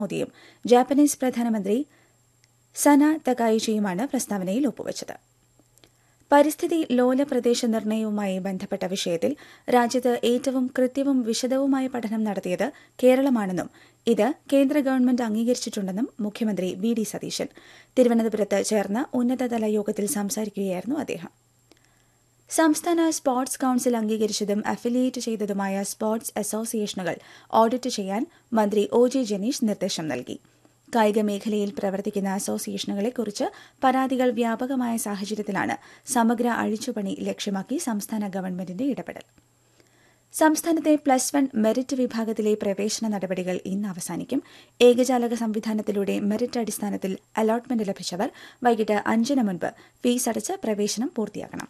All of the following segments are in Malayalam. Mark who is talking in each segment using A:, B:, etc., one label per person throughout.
A: മോദിയും ജാപ്പനീസ് പ്രധാനമന്ത്രി സന തകായിച്ചിയുമാണ് പ്രസ്താവനയിൽ ഒപ്പുവച്ചത് പരിസ്ഥിതി ലോല പ്രദേശ നിർണയവുമായി ബന്ധപ്പെട്ട വിഷയത്തിൽ രാജ്യത്ത് ഏറ്റവും കൃത്യവും വിശദവുമായ പഠനം നടത്തിയത് കേരളമാണെന്നും ഇത് കേന്ദ്ര ഗവൺമെന്റ് അംഗീകരിച്ചിട്ടുണ്ടെന്നും മുഖ്യമന്ത്രി വി ഡി സതീശൻ തിരുവനന്തപുരത്ത് ചേർന്ന ഉന്നതതല യോഗത്തിൽ സംസാരിക്കുകയായിരുന്നു അദ്ദേഹം സംസ്ഥാന സ്പോർട്സ് കൌൺസിൽ അംഗീകരിച്ചതും അഫിലിയേറ്റ് ചെയ്തതുമായ സ്പോർട്സ് അസോസിയേഷനുകൾ ഓഡിറ്റ് ചെയ്യാൻ മന്ത്രി ഒ ജെ ജനീഷ് നിർദ്ദേശം നൽകി കായിക മേഖലയിൽ പ്രവർത്തിക്കുന്ന അസോസിയേഷനുകളെക്കുറിച്ച് പരാതികൾ വ്യാപകമായ സാഹചര്യത്തിലാണ് സമഗ്ര അഴിച്ചുപണി ലക്ഷ്യമാക്കി സംസ്ഥാന ഗവൺമെന്റിന്റെ ഇടപെടൽ സംസ്ഥാനത്തെ പ്ലസ് വൺ മെറിറ്റ് വിഭാഗത്തിലെ പ്രവേശന നടപടികൾ ഇന്ന് അവസാനിക്കും ഏകജാലക സംവിധാനത്തിലൂടെ മെറിറ്റ് അടിസ്ഥാനത്തിൽ അലോട്ട്മെന്റ് ലഭിച്ചവർ വൈകിട്ട് അഞ്ചിന് മുൻപ് ഫീസ് അടച്ച് പ്രവേശനം പൂർത്തിയാക്കണം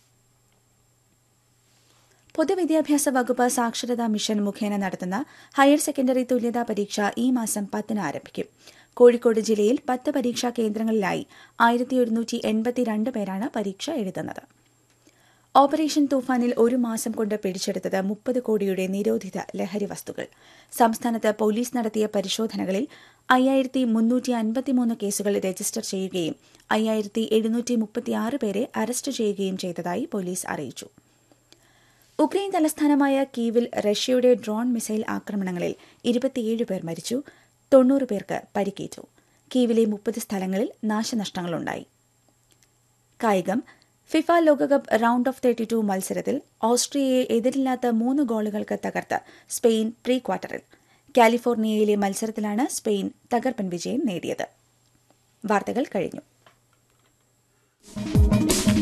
A: പൊതുവിദ്യാഭ്യാസ വകുപ്പ് സാക്ഷരതാ മിഷൻ മുഖേന നടത്തുന്ന ഹയർ സെക്കൻഡറി തുല്യതാ പരീക്ഷ ഈ മാസം പത്തിന് ആരംഭിക്കും കോഴിക്കോട് ജില്ലയിൽ പത്ത് പരീക്ഷാ കേന്ദ്രങ്ങളിലായി ആയിരത്തി ഒരുന്നൂറ്റി എൺപത്തിരണ്ട് പേരാണ് പരീക്ഷ എഴുതുന്നത് ഓപ്പറേഷൻ തൂഫാനിൽ ഒരു മാസം കൊണ്ട് പിടിച്ചെടുത്തത് മുപ്പത് കോടിയുടെ നിരോധിത ലഹരി വസ്തുക്കൾ സംസ്ഥാനത്ത് പോലീസ് നടത്തിയ പരിശോധനകളിൽ അയ്യായിരത്തി മുന്നൂറ്റി അൻപത്തിമൂന്ന് കേസുകൾ രജിസ്റ്റർ ചെയ്യുകയും അയ്യായിരത്തി എഴുന്നൂറ്റി മുപ്പത്തിയാറ് പേരെ അറസ്റ്റ് ചെയ്യുകയും ചെയ്തതായി പോലീസ് അറിയിച്ചു ഉക്രൈൻ തലസ്ഥാനമായ കീവിൽ റഷ്യയുടെ ഡ്രോൺ മിസൈൽ ആക്രമണങ്ങളിൽ ഇരുപത്തിയേഴ് പേർ മരിച്ചു തൊണ്ണൂറ് പേർക്ക് പരിക്കേറ്റു കീവിലെ മുപ്പത് സ്ഥലങ്ങളിൽ നാശനഷ്ടങ്ങളുണ്ടായി കായികം ഫിഫ ലോകകപ്പ് റൌണ്ട് ഓഫ് തേർട്ടി ടു മത്സരത്തിൽ ഓസ്ട്രിയയെ എതിരില്ലാത്ത മൂന്ന് ഗോളുകൾക്ക് തകർത്ത് സ്പെയിൻ പ്രീ ക്വാർട്ടറിൽ കാലിഫോർണിയയിലെ മത്സരത്തിലാണ് സ്പെയിൻ തകർപ്പൻ വിജയം നേടിയത് വാർത്തകൾ കഴിഞ്ഞു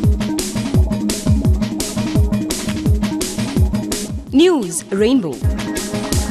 B: News Rainbow.